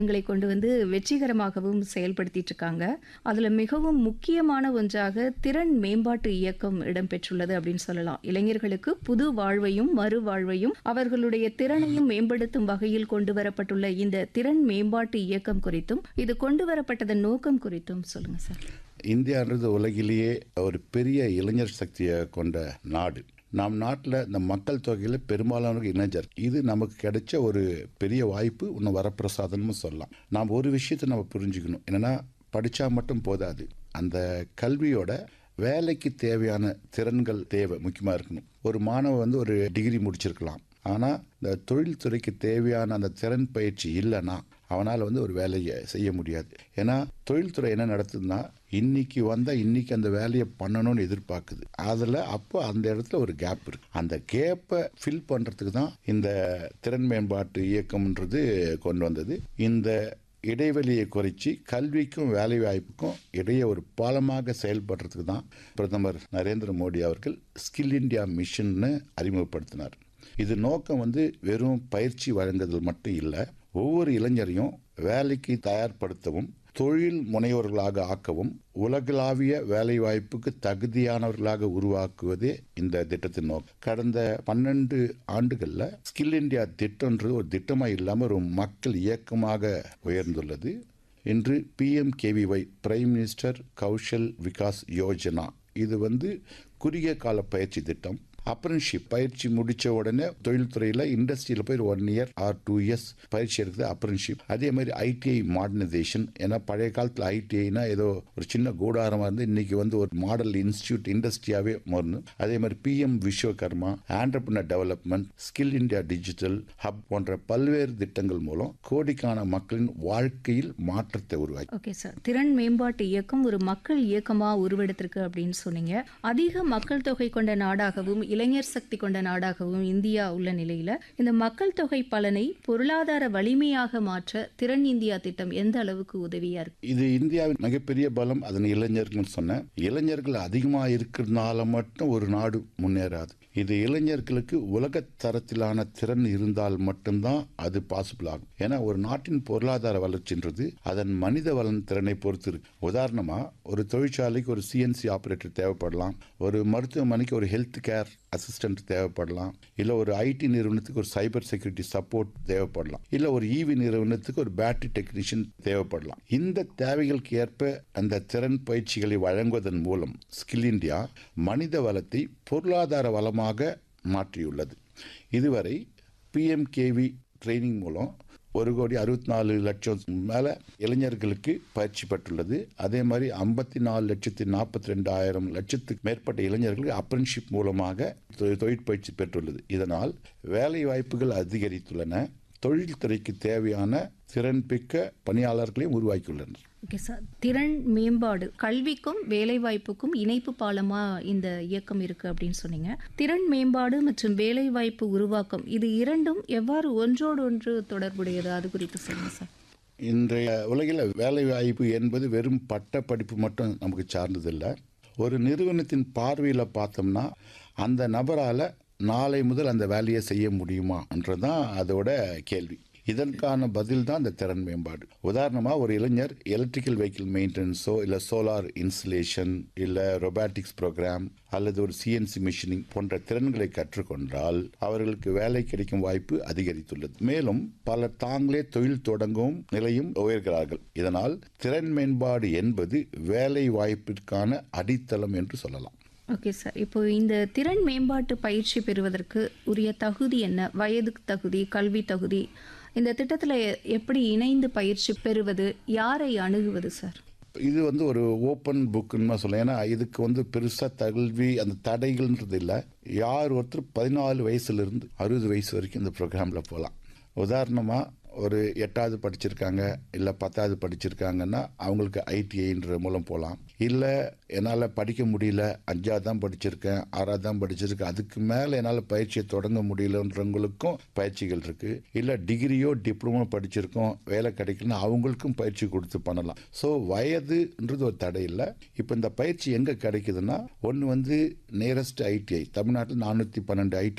எங்களை கொண்டு வந்து வெற்றிகரமாகவும் செயல்படுத்திட்டு இருக்காங்க அதுல மிகவும் முக்கியமான ஒன்றாக திறன் மேம்பாட்டு இயக்கம் இடம்பெற்றுள்ளது அப்படின்னு சொல்லலாம் இளைஞர்களுக்கு புது வாழ்வையும் மறுவாழ்வையும் அவர்களுடைய திறனையும் மேம்படுத்தும் வகையில் கொண்டு வரப்பட்டுள்ள இந்த திறன் மேம்பாட்டு இயக்கம் குறித்தும் இது கொண்டு வரப்பட்டதன் நோக்கம் குறித்தும் சொல்லுங்க சார் இந்தியான்றது உலகிலேயே ஒரு பெரிய இளைஞர் சக்தியை கொண்ட நாடு நம் நாட்டில் இந்த மக்கள் தொகையில் பெரும்பாலானவர்கள் இளைஞர் இது நமக்கு கிடைச்ச ஒரு பெரிய வாய்ப்பு இன்னும் வரப்பிரசாதனமும் சொல்லலாம் நாம் ஒரு விஷயத்தை நம்ம புரிஞ்சுக்கணும் என்னென்னா படித்தா மட்டும் போதாது அந்த கல்வியோட வேலைக்கு தேவையான திறன்கள் தேவை முக்கியமாக இருக்கணும் ஒரு மாணவன் வந்து ஒரு டிகிரி முடிச்சிருக்கலாம் ஆனால் இந்த தொழில்துறைக்கு தேவையான அந்த திறன் பயிற்சி இல்லைன்னா அவனால் வந்து ஒரு வேலையை செய்ய முடியாது ஏன்னா தொழில்துறை என்ன நடத்துதுன்னா இன்னைக்கு வந்தால் இன்னைக்கு அந்த வேலையை பண்ணணும்னு எதிர்பார்க்குது அதில் அப்போ அந்த இடத்துல ஒரு கேப் இருக்கு அந்த கேப்பை ஃபில் பண்ணுறதுக்கு தான் இந்த திறன் மேம்பாட்டு இயக்கம்ன்றது கொண்டு வந்தது இந்த இடைவெளியை குறைச்சி கல்விக்கும் வேலைவாய்ப்புக்கும் இடையே ஒரு பாலமாக செயல்படுறதுக்கு தான் பிரதமர் நரேந்திர மோடி அவர்கள் ஸ்கில் இந்தியா மிஷன்னு அறிமுகப்படுத்தினார் இது நோக்கம் வந்து வெறும் பயிற்சி வழங்குதல் மட்டும் இல்லை ஒவ்வொரு இளைஞரையும் வேலைக்கு தயார்படுத்தவும் தொழில் முனைவோர்களாக ஆக்கவும் உலகளாவிய வேலைவாய்ப்புக்கு தகுதியானவர்களாக உருவாக்குவதே இந்த திட்டத்தின் நோக்கம் கடந்த பன்னெண்டு ஆண்டுகளில் ஸ்கில் இந்தியா திட்டம்ன்றது ஒரு திட்டமாக இல்லாமல் ஒரு மக்கள் இயக்கமாக உயர்ந்துள்ளது இன்று PMKVY prime minister Kaushal Vikas Yojana இது வந்து குறுகிய கால பயிற்சி திட்டம் அப்ரன்ஷிப் பயிற்சி முடிச்ச உடனே தொழில்துறையில் இண்டஸ்ட்ரியில் போய் one year or two years பயிற்சி எடுக்குது அப்ரன்ஷிப் அதே மாதிரி ஐடிஐ மாடர்னைசேஷன் ஏன்னா பழைய காலத்தில் ஐடிஐனா ஏதோ ஒரு சின்ன கூடாரமாக இருந்து இன்னைக்கு வந்து ஒரு மாடல் இன்ஸ்டியூட் இண்டஸ்ட்ரியாகவே மாறணும் அதே மாதிரி PM Vishwakarma entrepreneur development skill India digital hub போன்ற பல்வேறு திட்டங்கள் மூலம் கோடிக்கான மக்களின் வாழ்க்கையில் மாற்றத்தை உருவாக்கி ஓகே சார் திறன் மேம்பாட்டு இயக்கம் ஒரு மக்கள் இயக்கமா உருவெடுத்திருக்கு அப்படின்னு சொன்னீங்க அதிக மக்கள் தொகை கொண்ட நாடாகவும் இளைஞர் சக்தி கொண்ட நாடாகவும் இந்தியா உள்ள நிலையில இந்த மக்கள் தொகை பலனை பொருளாதார வலிமையாக மாற்ற திறன் இந்தியா திட்டம் எந்த அளவுக்கு உதவியா இருக்கு இது இந்தியாவின் மிகப்பெரிய பலம் அதன் இளைஞர்கள் சொன்னேன் இளைஞர்கள் அதிகமாக இருக்கிறதுனால மட்டும் ஒரு நாடு முன்னேறாது இது இளைஞர்களுக்கு உலக தரத்திலான திறன் இருந்தால் மட்டும்தான் அது பாசிபிள் ஆகும் ஏன்னா ஒரு நாட்டின் பொருளாதார வளர்ச்சின்றது அதன் மனித வளன் திறனை பொறுத்து இருக்கு உதாரணமா ஒரு தொழிற்சாலைக்கு ஒரு சிஎன்சி ஆபரேட்டர் தேவைப்படலாம் ஒரு மருத்துவமனைக்கு ஒரு ஹெல்த் கேர் அசிஸ்டன்ட் தேவைப்படலாம் இல்லை ஒரு ஐடி நிறுவனத்துக்கு ஒரு சைபர் செக்யூரிட்டி சப்போர்ட் தேவைப்படலாம் இல்லை ஒரு இவி நிறுவனத்துக்கு ஒரு பேட்டரி டெக்னீஷியன் தேவைப்படலாம் இந்த தேவைகளுக்கு ஏற்ப அந்த திறன் பயிற்சிகளை வழங்குவதன் மூலம் ஸ்கில் இந்தியா மனித வளத்தை பொருளாதார வளமாக மாற்றியுள்ளது இதுவரை பிஎம்கேவி ட்ரைனிங் மூலம் ஒரு கோடி அறுபத்தி நாலு லட்சம் மேலே இளைஞர்களுக்கு பயிற்சி பெற்றுள்ளது அதே மாதிரி ஐம்பத்தி நாலு லட்சத்தி நாற்பத்தி ரெண்டாயிரம் லட்சத்துக்கு மேற்பட்ட இளைஞர்களுக்கு அப்ரன்ஷிப் மூலமாக தொழிற்பயிற்சி பெற்றுள்ளது இதனால் வேலை வாய்ப்புகள் அதிகரித்துள்ளன தொழில்துறைக்கு தேவையான திறன்பிக்க பணியாளர்களையும் உருவாக்கியுள்ளனர் ஓகே சார் திறன் மேம்பாடு கல்விக்கும் வேலைவாய்ப்புக்கும் இணைப்பு பாலமா இந்த இயக்கம் இருக்கு அப்படின்னு சொன்னீங்க திறன் மேம்பாடு மற்றும் வேலைவாய்ப்பு உருவாக்கம் இது இரண்டும் எவ்வாறு ஒன்றோடு ஒன்று தொடர்புடையது அது குறித்து சொல்லுங்க சார் இன்றைய உலகில் வேலை வாய்ப்பு என்பது வெறும் பட்ட படிப்பு மட்டும் நமக்கு சார்ந்ததில்லை ஒரு நிறுவனத்தின் பார்வையில் பார்த்தோம்னா அந்த நபரால் நாளை முதல் அந்த வேலையை செய்ய முடியுமான்றதான் அதோட கேள்வி இதற்கான பதில் தான் இந்த திறன் மேம்பாடு உதாரணமாக ஒரு இளைஞர் எலக்ட்ரிக்கல் வெஹிக்கிள் மெயின்டெனன்ஸோ இல்லை சோலார் இன்ஸ்டலேஷன் இல்லை ரொபாட்டிக்ஸ் ப்ரோக்ராம் அல்லது ஒரு சிஎன்சி மிஷினிங் போன்ற திறன்களை கற்றுக்கொண்டால் அவர்களுக்கு வேலை கிடைக்கும் வாய்ப்பு அதிகரித்துள்ளது மேலும் பலர் தாங்களே தொழில் தொடங்கும் நிலையும் உயர்கிறார்கள் இதனால் திறன் மேம்பாடு என்பது வேலை வாய்ப்பிற்கான அடித்தளம் என்று சொல்லலாம் ஓகே சார் இப்போ இந்த திறன் மேம்பாட்டு பயிற்சி பெறுவதற்கு உரிய தகுதி என்ன வயது தகுதி கல்வி தகுதி இந்த திட்டத்தில் எப்படி இணைந்து பயிற்சி பெறுவது யாரை அணுகுவது சார் இது வந்து ஒரு ஓப்பன் புக்குன்னு சொல்லலாம் ஏன்னா இதுக்கு வந்து பெருசாக கல்வி அந்த தடைகள்ன்றது இல்லை யார் ஒருத்தர் பதினாலு வயசுலேருந்து அறுபது வயசு வரைக்கும் இந்த ப்ரோக்ராமில் போகலாம் உதாரணமாக ஒரு எட்டாவது படிச்சிருக்காங்க இல்லை பத்தாவது படிச்சிருக்காங்கன்னா அவங்களுக்கு ஐடிஐன்ற மூலம் போகலாம் இல்லை என்னால் படிக்க முடியல அஞ்சாவது தான் படிச்சிருக்கேன் ஆறாவது தான் படிச்சிருக்கேன் அதுக்கு மேலே என்னால் பயிற்சியை தொடங்க முடியலன்றவங்களுக்கும் பயிற்சிகள் இருக்குது இல்லை டிகிரியோ டிப்ளமோ படிச்சிருக்கோம் வேலை கிடைக்கலன்னா அவங்களுக்கும் பயிற்சி கொடுத்து பண்ணலாம் ஸோ வயதுன்றது ஒரு தடை இல்லை இப்போ இந்த பயிற்சி எங்கே கிடைக்குதுன்னா ஒன்று வந்து நியரஸ்ட் ஐடிஐ தமிழ்நாட்டில் நானூற்றி பன்னெண்டு ஐடிஐ இருக்கு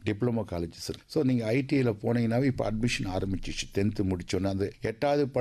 டிப்ளமோ காலேஜஸ் இருக்கு ஸோ நீங்கள் ஐடிஐயில் போனீங்கன்னாவே இப்போ அட்மிஷன் ஆரம்பிச்சிச்சு டென்த்து முடிச்சோன்னே அந்த எட்டாவது